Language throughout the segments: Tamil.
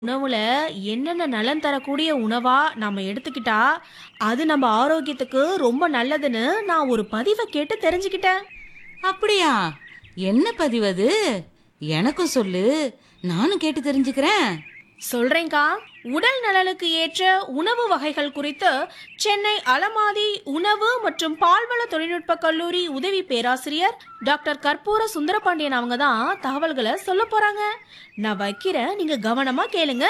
உணவுல என்னென்ன நலன் தரக்கூடிய உணவா நாம எடுத்துக்கிட்டா அது நம்ம ஆரோக்கியத்துக்கு ரொம்ப நல்லதுன்னு நான் ஒரு பதிவை கேட்டு தெரிஞ்சுக்கிட்டேன் அப்படியா என்ன பதிவு அது எனக்கும் சொல்லு நானும் கேட்டு தெரிஞ்சுக்கிறேன் சொல்றேன்க்கா உடல் நலனுக்கு ஏற்ற உணவு வகைகள் குறித்து சென்னை அலமாதி உணவு மற்றும் பால்வள தொழில்நுட்ப கல்லூரி உதவி பேராசிரியர் டாக்டர் கற்பூர சுந்தரபாண்டியன் அவங்க தான் தகவல்களை சொல்ல போறாங்க நான் வைக்கிறேன் நீங்க கவனமா கேளுங்க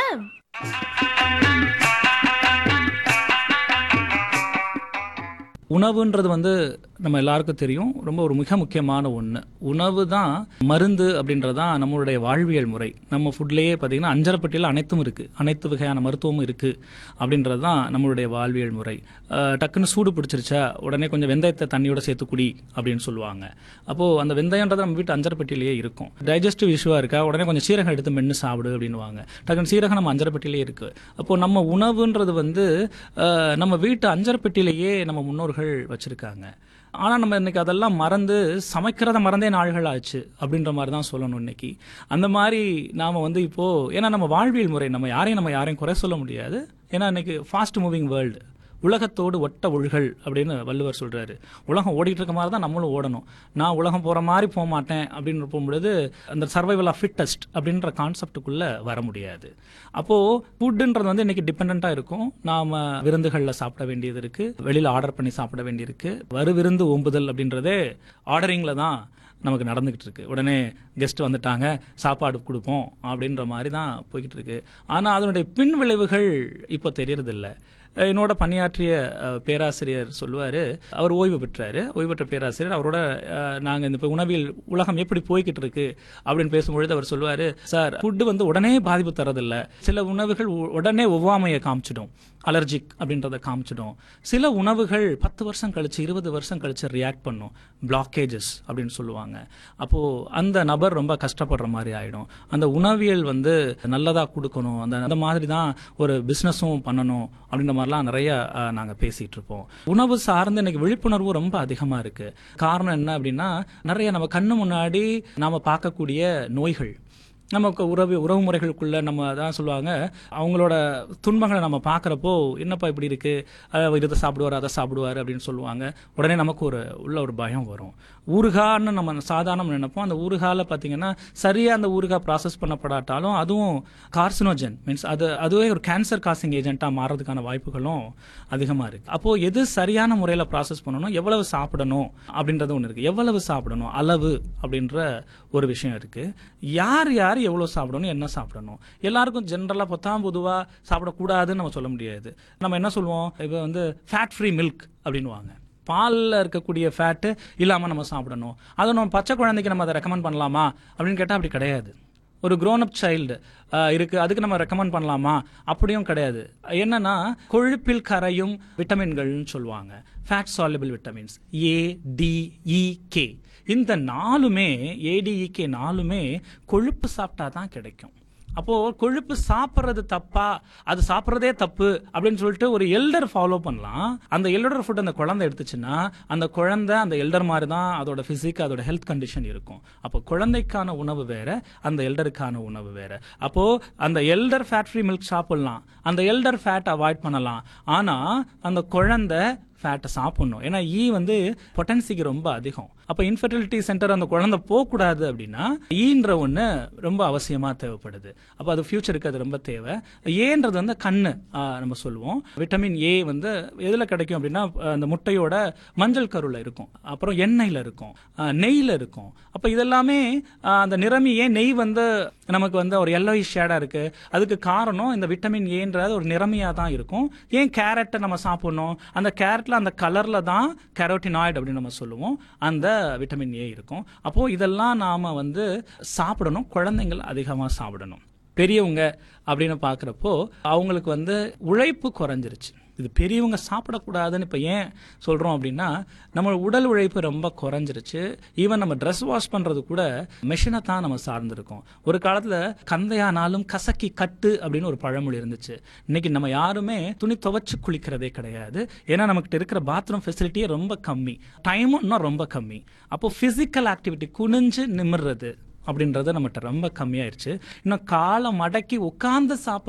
உணவுன்றது வந்து நம்ம எல்லாருக்கும் தெரியும் ரொம்ப ஒரு மிக முக்கியமான ஒன்று உணவு தான் மருந்து அப்படின்றது தான் நம்மளுடைய வாழ்வியல் முறை நம்ம ஃபுட்லேயே பார்த்தீங்கன்னா அஞ்சரைப்பட்டியில் அனைத்தும் இருக்குது அனைத்து வகையான மருத்துவமும் இருக்குது அப்படின்றது தான் நம்மளுடைய வாழ்வியல் முறை அஹ், டக்குன்னு சூடு பிடிச்சிருச்சா உடனே கொஞ்சம் வெந்தயத்தை தண்ணியோட சேர்த்து குடி அப்படின்னு சொல்லுவாங்க அப்போது அந்த வெந்தயன்றது நம்ம வீட்டு அஞ்சரைப்பட்டியிலேயே இருக்கும் டைஜஸ்டிவ் இஷ்யூவாக இருக்கா உடனே கொஞ்சம் சீரகம் எடுத்து மென்று சாப்பிடு அப்படின்னுவாங்க டக்குன்னு சீரகம் நம்ம அஞ்சரைப்பட்டியிலே இருக்குது அப்போது நம்ம உணவுன்றது வந்து அஹ், நம்ம வீட்டு அஞ்சரைப்பட்டியிலேயே நம்ம முன்னோர்கள் வச்சுருக்காங்க ஆனால் நம்ம இன்னைக்கு அதெல்லாம் மறந்து சமைக்கிறத மறந்தே நாள்கள் ஆச்சு அப்படின்ற மாதிரி தான் சொல்லணும் இன்னைக்கு அந்த மாதிரி நாம் வந்து இப்போது ஏன்னா நம்ம வாழ்வியல் முறை நம்ம யாரையும் நம்ம யாரையும் குறை சொல்ல முடியாது ஏன்னா இன்னைக்கு ஃபாஸ்ட் மூவிங் வேர்ல்டு உலகத்தோடு ஒட்ட ஒழுகல் அப்படின்னு வள்ளுவர் சொல்றாரு உலகம் ஓடிட்டு இருக்க மாதிரி தான் நம்மளும் ஓடணும் நான் உலகம் போற மாதிரி போக மாட்டேன் அப்படின்னு போகும்பொழுது அந்த சர்வைவல் ஆஃப் ஃபிட்டஸ்ட் அப்படின்ற கான்செப்டுக்குள்ள வர முடியாது அப்போ ஃபுட்டுன்றது வந்து இன்னைக்கு டிபெண்டா இருக்கும் நாம விருந்துகளில் சாப்பிட வேண்டியது இருக்கு வெளியில ஆர்டர் பண்ணி சாப்பிட வேண்டியிருக்கு வரு விருந்து ஓம்புதல் அப்படின்றதே ஆர்டரிங்ல தான் நமக்கு நடந்துகிட்டு இருக்கு உடனே கெஸ்ட் வந்துட்டாங்க சாப்பாடு கொடுப்போம் அப்படின்ற மாதிரி தான் போய்கிட்டு இருக்கு ஆனால் அதனுடைய பின் விளைவுகள் இப்போ தெரியறதில்ல என்னோட பணியாற்றிய அஹ், பேராசிரியர் சொல்லுவார் அவர் ஓய்வு பெற்றாரு ஓய்வு பெற்ற பேராசிரியர் அவரோட நாங்கள் இந்த இப்போ உணவியல் உலகம் எப்படி போய்கிட்டு இருக்கு அப்படின்னு பேசும்பொழுது அவர் சொல்லுவார் சார் ஃபுட்டு வந்து உடனே பாதிப்பு தரதில்ல சில உணவுகள் உ- உடனே ஒவ்வாமையை காமிச்சிடும் அலர்ஜிக் அப்படின்றத காமிச்சிடும் சில உணவுகள் பத்து வருஷம் கழிச்சு இருபது வருஷம் கழிச்சு ரியாக்ட் பண்ணும் பிளாக்கேஜஸ் அப்படின்னு சொல்லுவாங்க அப்போ அந்த நபர் ரொம்ப கஷ்டப்படுற மாதிரி ஆயிடும் அந்த உணவியல் வந்து நல்லதா கொடுக்கணும் அந்த அந்த மாதிரி தான் ஒரு பிஸ்னஸும் பண்ணணும் அப்படின்ற மாதிரிலாம் நிறைய அஹ், நாங்க பேசிட்டு இருப்போம் உணவு சார்ந்து இன்னைக்கு விழிப்புணர்வு ரொம்ப அதிகமா இருக்கு காரணம் என்ன அப்படின்னா நிறைய நம்ம கண்ணு முன்னாடி நாம பார்க்கக்கூடிய நோய்கள் நமக்கு உறவு உறவு முறைகளுக்குள்ள நம்ம தான் சொல்லுவாங்க அவங்களோட துன்பங்களை நம்ம பார்க்குறப்போ என்னப்பா இப்படி இருக்கு அஹ் இதை சாப்பிடுவார் அதை சாப்பிடுவார் அப்படின்னு சொல்லுவாங்க உடனே நமக்கு ஒரு உள்ள ஒரு பயம் வரும் ஊறுகான்னு நம்ம சாதாரணம் நினைப்போம் அந்த ஊறுகால பார்த்தீங்கன்னா சரியாக அந்த ஊறுகாய் ப்ராசஸ் பண்ணப்படாட்டாலும் அதுவும் கார்சினோஜன் மீன்ஸ் அது அதுவே ஒரு கேன்சர் காசிங் ஏஜென்ட்டாக மாறதுக்கான வாய்ப்புகளும் அதிகமாக இருக்கு அப்போ எது சரியான முறையில் ப்ராசஸ் பண்ணணும் எவ்வளவு சாப்பிடணும் அப்படின்றது ஒன்று இருக்கு எவ்வளவு சாப்பிடணும் அளவு அப்படின்ற ஒரு விஷயம் இருக்கு யார் யார் எவ்வளோ சாப்பிடணும் என்ன சாப்பிடணும் எல்லாருக்கும் ஜென்ரலாக பொத்தாம் பொதுவாக சாப்பிடக்கூடாதுன்னு நம்ம சொல்ல முடியாது நம்ம என்ன சொல்லுவோம் இப்போ வந்து ஃபேட் ஃப்ரீ மில்க் அப்படின்னுவாங்க பாலில் இருக்கக்கூடிய ஃபேட்டு இல்லாமல் நம்ம சாப்பிடணும் அதை நம்ம பச்சை குழந்தைக்கு நம்ம அதை ரெக்கமெண்ட் பண்ணலாமா அப்படின்னு கேட்டால் அப்படி கிடையாது ஒரு grown அப் சைல்டு இருக்கு அதுக்கு நம்ம ரெக்கமெண்ட் பண்ணலாமா அப்படியும் கிடையாது என்னன்னா கொழுப்பில் கரையும் விட்டமின்கள்னு சொல்லுவாங்க fat soluble vitamins A D E K இந்த நாலுமே ஏடிஇகே நாலுமே கொழுப்பு சாப்பிட்டா தான் கிடைக்கும் அப்போ கொழுப்பு சாப்பிட்றது தப்பா அது சாப்பிட்றதே தப்பு அப்படின்னு சொல்லிட்டு ஒரு எல்டர் ஃபாலோ பண்ணலாம் அந்த எல்டர் ஃபுட் அந்த குழந்தை எடுத்துச்சுன்னா அந்த குழந்தை அந்த எல்டர் மாதிரி தான் அதோட பிசிக் அதோட ஹெல்த் கண்டிஷன் இருக்கும் அப்போ குழந்தைக்கான உணவு வேற அந்த எல்டருக்கான உணவு வேற அப்போ அந்த எல்டர் ஃபேட் ஃப்ரீ மில்க் சாப்பிடலாம் அந்த எல்டர் ஃபேட் அவாய்ட் பண்ணலாம் ஆனா அந்த குழந்தை ஃபேட்டை சாப்பிடணும் ஏன்னா ஈ வந்து பொட்டன்சிக்கு ரொம்ப அதிகம் அப்போ இன்ஃபர்டிலிட்டி சென்டர் அந்த குழந்தை போகக்கூடாது அப்படின்னா ஈன்ற ஒன்று ரொம்ப அவசியமாக தேவைப்படுது அப்போ அது ஃபியூச்சருக்கு அது ரொம்ப தேவை ஏன்றது வந்து கண்ணு ஆ, நம்ம சொல்லுவோம் விட்டமின் ஏ வந்து எதில் கிடைக்கும் அப்படின்னா ஆ, அந்த முட்டையோட மஞ்சள் கருவில் இருக்கும் அப்புறம் எண்ணெயில் இருக்கும் ஆ, நெய்யில் இருக்கும் அப்போ இதெல்லாமே ஆ, அந்த நிறமி ஏன் நெய் வந்து நமக்கு வந்து ஒரு எல்லோயிஷ் ஷேடாக இருக்கு அதுக்கு காரணம் இந்த விட்டமின் ஏன்றது ஒரு நிறமியாக தான் இருக்கும் ஏன் கேரட்டை நம்ம சாப்பிடணும் அந்த கேரட்ல அந்த கலர்ல தான் கேரோட்டினாய்டு அப்படின்னு நம்ம சொல்லுவோம் அந்த விட்டமின் ஏ இருக்கும் அப்போ இதெல்லாம் நாம வந்து சாப்பிடணும் குழந்தைங்கள் அதிகமாக சாப்பிடணும் பெரியவங்க அப்படின்னு பார்க்குறப்போ அவங்களுக்கு வந்து உழைப்பு குறைஞ்சிருச்சு இது பெரியவங்க சாப்பிடக்கூடாதுன்னு இப்போ ஏன் சொல்கிறோம் அப்படின்னா நம்ம உடல் உழைப்பு ரொம்ப குறைஞ்சிருச்சு ஈவன் நம்ம ட்ரெஸ் வாஷ் பண்ணுறது கூட மெஷினை தான் நம்ம சார்ந்திருக்கோம் ஒரு காலத்தில் கந்தையானாலும் கசக்கி கட்டு அப்படின்னு ஒரு பழமொழி இருந்துச்சு இன்னைக்கு நம்ம யாருமே துணி துவைச்சு குளிக்கிறதே கிடையாது ஏன்னா நமக்கிட்ட இருக்கிற பாத்ரூம் ஃபெசிலிட்டியே ரொம்ப கம்மி டைமும் இன்னும் ரொம்ப கம்மி அப்போ ஃபிசிக்கல் ஆக்டிவிட்டி குனிஞ்சு நிமிர்றது அப்படின்றது நம்மகிட்ட ரொம்ப கம்மியாயிருச்சு இன்னும் காலை மடக்கி உட்கார்ந்து சாப்பிட்ற